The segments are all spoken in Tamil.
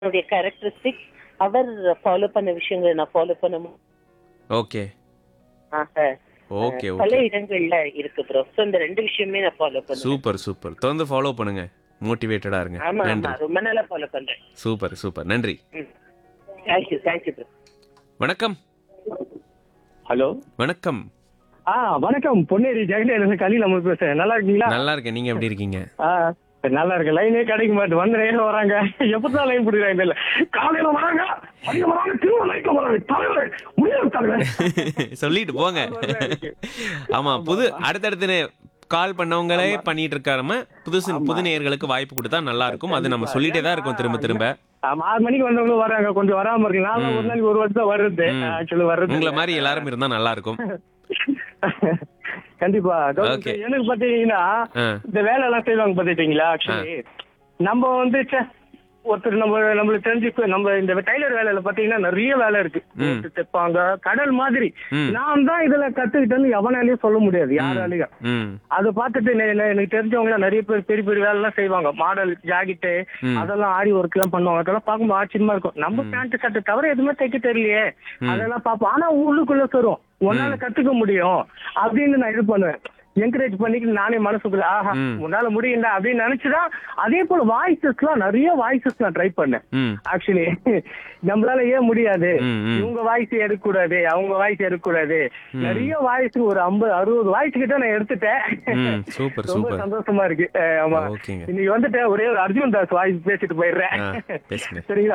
என்னுடைய கேரக்டரிஸ்டிக் அவர் ஃபாலோ பண்ண விஷயங்களை நான் ஃபாலோ பண்ண மு- ஓகே ஆக ஓகே பல ஓகே இடங்கள்ல இருக்கு ப்ரோ ஸோ இந்த ரெண்டு விஷயமே நான் ஃபாலோ பண்ணுவேன் சூப்பர் சூப்பர் தொடர்ந்து ஃபாலோ பண்ணுங்க மோட்டிவேட்டடா இருங்க ஆமா ஆமா நன்றி ரொம்ப நாளா ஃபாலோ பண்றேன் சூப்பர் சூப்பர் நன்றி தேங்க்யூ தேங்க்யூ ப்ரோ வணக்கம் ஹலோ வணக்கம் ஆ வணக்கம் பொன்னேரி ஜெகதேசன் கலி நம்ம பேசுறேன் நல்லா இருக்கீங்களா நல்லா இருக்கேன் நீங்க எப்படி இருக்கீங்க ஆ நல்லா இருக்கு லைனே கிடைக்க மாட்டேன் வந்த நேரம் வராங்க எப்பதான் லைன் பிடிக்கிறாங்க தெரியல காலையில வராங்க மதியம் வராங்க திரும்ப லைட்ல வராங்க தலைவர் முடியாது தலைவர் சொல்லிட்டு போங்க ஆமா புது அடுத்தடுத்து கால் பண்ணவங்களே பண்ணிட்டு இருக்காம புதுசு புது நேயர்களுக்கு வாய்ப்பு கொடுத்தா நல்லா இருக்கும் அது நம்ம சொல்லிட்டே தான் இருக்கோம் திரும்ப திரும்ப ஆமா, ஆறு மணிக்கு வந்தவங்களும் வராங்க கொஞ்சம் வராம இருக்கு நான் ஒரு நாளைக்கு ஒரு வருஷம் வருது ம். ஆக்சுவலி வர்றது உங்களை மாதிரி எல்லாரும் இருந்தா நல்லா இருக்கும் கண்டிப்பா கௌதம் Okay. சார், எனக்கு பாத்தீங்கன்னா ஆ, இந்த வேலை எல்லாம் செய்வாங்க பாத்துட்டீங்களா ஆக்சுவலி நம்ம வந்து ச்சே, ஒருத்தர் நம்ம நம்மளுக்கு தெரிஞ்சு நம்ம இந்த டைலர் வேலையில பாத்தீங்கன்னா நிறைய வேலை இருக்கு ம். போட்டு தைப்பாங்க கடல் மாதிரி ம். நான் தான் இதுல கத்துக்கிட்டேன்னு எவனாலையும் சொல்ல முடியாது யாராலையும் ம் அதை பார்த்துட்டு நெ- நெ- எனக்கு தெரிஞ்சவங்க எல்லாம் நிறைய பேர் பெரிய பெரிய வேலை எல்லாம் செய்வாங்க மாடல் ஜாக்கெட்டு ம். அதெல்லாம் ஆரி ஒர்க் எல்லாம் பண்ணுவாங்க அதெல்லாம் பார்க்கும்போது ஆச்சரியமா இருக்கும் நம்ம பேண்ட் சட்டை தவிர எதுவுமே தைக்க தெரியலையே அதெல்லாம் பார்ப்போம் ஆனா உள்ளுக்குள்ள வரும் உன்னால கத்துக்க முடியும் அப்படின்னு நான் இது பண்ணுவேன் என்கரேஜ் பண்ணிட்டு நானே மனசுக்குள்ள ஆஹா ம். உன்னால முடியும்டா அப்படின்னு நினைச்சுதான் அதே போல வாய்ஸஸ் எல்லாம் நிறைய வாய்ஸஸ் நான் ட்ரை பண்ணேன் ம் ஆக்சுவலி நம்மளால ஏன் முடியாது ம், ம். இவங்க வாய்ஸ் எடுக்க கூடாது அவங்க வாய்ஸ் எடுக்க கூடாது நிறைய வாய்ஸ் ஒரு ஐம்பது அறுபது வாய்ஸ் கிட்ட நான் எடுத்துட்டேன் ம் சூப்பர் ரொம்ப சூப்பர் சந்தோஷமா இருக்கு அஹ் ஆமா ஓகேங்க இன்னைக்கு வந்துட்டு ஒரே ஒரு அர்ஜுன் தாஸ் வாய்ஸ் பேசிட்டு போயிடுறேன் ஆ, பேசுங்க. சரிங்களா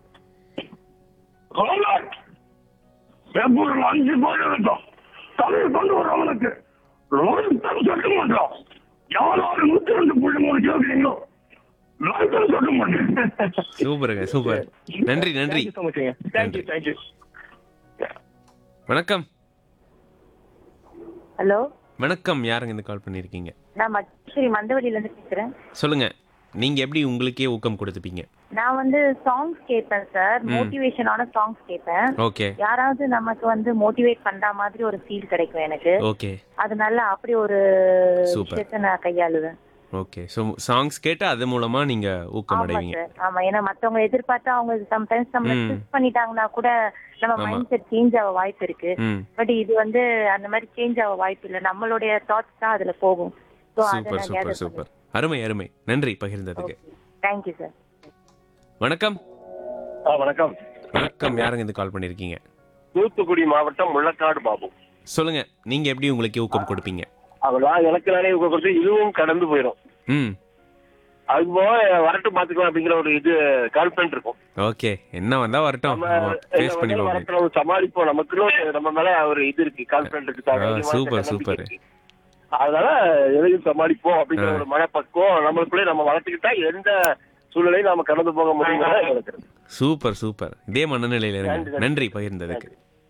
வெப்பூரில் அஞ்சு பேர் இருந்தோம் தமிழ் கொண்டு வரவனுக்கு ரோஹித்தன் சட்டமன்றம் யாராவது நூத்தி ரெண்டு புள்ளி மூணு கேட்குறீங்களோ லாய்த்தன் சட்டமன்றம் சூப்பருங்க சூப்பர் நன்றி நன்றி தேங்க்யூ ஸோ மச்ங்க தேங்க்யூ தேங்க்யூ வணக்கம் ஹலோ வணக்கம் யாருங்க இந்த கால் பண்ணிருக்கீங்க நான் மச்சேரி மந்தவடியில இருந்து பேசுறேன் சொல்லுங்க நீங்க எப்படி உங்களுக்கே ஊக்கம் கொடுத்துப்பீங்க நான் வந்து சாங்ஸ் கேட்பேன் சார் மோட்டிவேஷனான சாங்ஸ் கேட்பேன் ஓகே யாராவது நமக்கு வந்து மோட்டிவேட் பண்ற மாதிரி ஒரு ஃபீல் கிடைக்கும் எனக்கு ஓகே அதனால அப்படி ஒரு Super. விஷயத்த நான் கையாளுவேன் ஓகே ஸோ சாங்ஸ் கேட்டு அது மூலமா நீங்க ஊக்கம் ஆமா அடைவீங்க சார் ஆமா ஏன்னா மத்தவங்க எதிர்பார்த்தா அவங்க சம்டைம்ஸ் நம்ம ம். ஸ்டிச் பண்ணிட்டாங்கன்னா கூட நம்ம ஆமா. மைண்ட் செட் சேஞ்ச் ஆக வாய்ப்பு இருக்கு ம் பட் இது வந்து அந்த மாதிரி சேஞ்ச் ஆக வாய்ப்பு இல்லை நம்மளுடைய தாட்ஸ் தான் அதுல போகும் ஸோ அதை சூப்பர் நான் சூப்பர் கேதர் சூப்பர் அருமை அருமை நன்றி பகிர்ந்ததுக்கு தேங்க்யூ சார் வணக்கம் வணக்கம் வணக்கம் யாருங்க இந்த கால் பண்ணிருக்கீங்க தூத்துக்குடி மாவட்டம் முள்ளக்காடு பாபு சொல்லுங்க நீங்க எப்படி உங்களுக்கு ஊக்கம் கொடுப்பீங்க அவெல்லாம் எனக்கு நானே ஊக்கம் கொடுத்து இதுவும் கடந்து போயிடும் ம் அதுக்கு போக வரட்டும் பாத்துக்கலாம் அப்படிங்கிற ஒரு இது கான்பிடன்ட் இருக்கும் ஓகே என்ன வந்தா வரட்டும் நம்ம ஆமா ஃபேஸ் பண்ணி என்ன பார்ப்போம் வரட்டும் சமாளிப்போம் நமக்குன்னு நம்ம மேல ஒரு இது இருக்கு கான்பிடன்ட் இருக்கு ஆ, தைரியமான சூப்பர், நம்பிக்கை சூப்பர். இருக்கு. அதனால எதையும் சமாளிப்போம் அப்படிங்கிற ஆ. ஒரு மனப்பக்குவம் நம்மளுக்குள்ளே நம்ம வளர்த்துக்கிட்டா எந்த சூழ்நிலையும் நாம கடந்து போக முடியுங்கிறத எனக்கு சூப்பர் சூப்பர் இதே மனநிலையில நன்றி, இருங்க நன்றி. நன்றி பகிர்ந்ததுக்கு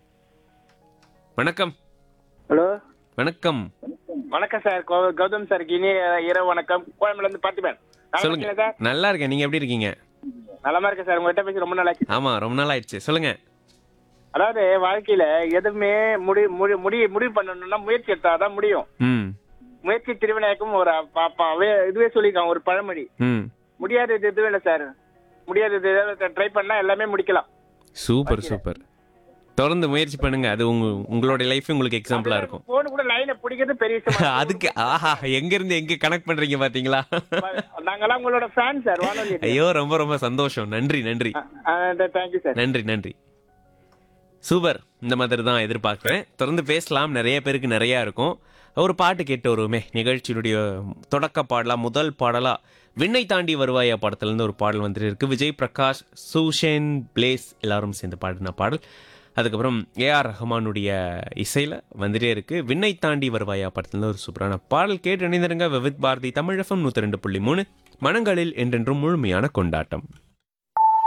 வணக்கம் ஹலோ வணக்கம் வணக்கம் சார் கௌ- கௌதம் சார் இனிய இரவு வணக்கம் கோயம்புல இருந்து பார்த்திபன் நல்லா சொல்லுங்க இருக்கீங்களா சார் நல்லா இருக்கேன் நீங்க எப்படி இருக்கீங்க நலமா இருக்கேன் சார் உங்ககிட்ட பேசி ரொம்ப நாளாச்சு ஆமா ரொம்ப நாள் ஆயிடுச்சு சொல்லுங்க அதாவது வாழ்க்கையில எதுவுமே முடி முடி முடி முடிவு பண்ணணும்னா முயற்சி எடுத்தாதான் முடியும் ம் முயற்சி திருவிநாயகம் ஒரு அப்ப- அப்ப அவே- இதுவே சொல்லியிருக்காங்க ஒரு பழமொழி ம் முடியாதது எதுவும் இல்லை சார் முடியாதது ஏதாவது ட்ரை பண்ணா எல்லாமே முடிக்கலாம் சூப்பர் சூப்பர் தொடர்ந்து முயற்சி பண்ணுங்க அது உங்க உங்களோட லைஃப் உங்களுக்கு எக்ஸாம்பிளா இருக்கும் போன் கூட லைனை பிடிக்கிறது பெரிய விஷயம் அதுக்கு ஆஹா எங்க இருந்து எங்க கனெக்ட் பண்றீங்க பாத்தீங்களா நாங்கெல்லாம் உங்களோட ஃபேன் சார் வானொலி ஐயோ ரொம்ப ரொம்ப சந்தோஷம் நன்றி நன்றி தேங்க்யூ சார் நன்றி நன்றி சூப்பர் இந்த மாதிரி தான் எதிர்பார்க்குறேன் தொடர்ந்து பேசலாம் நிறைய பேருக்கு நிறையா இருக்கும் ஒரு பாட்டு கேட்டு வருவோமே நிகழ்ச்சியினுடைய தொடக்க பாடலா முதல் பாடலா விண்ணை தாண்டி வருவாயா படத்துலேருந்து ஒரு பாடல் வந்துட்டு இருக்கு விஜய் பிரகாஷ் சூஷேன் பிளேஸ் எல்லாரும் சேர்ந்து பாடின பாடல் அதுக்கப்புறம் ஏஆர் ரஹ்மானுடைய இசையில் வந்துட்டே இருக்கு விண்ணை தாண்டி வருவாயா படத்துலேருந்து ஒரு சூப்பரான பாடல் கேட்டு இணைந்திருங்க விவித் பாரதி தமிழகம் நூற்றி ரெண்டு புள்ளி மூணு மனங்களில் என்றென்றும் முழுமையான கொண்டாட்டம்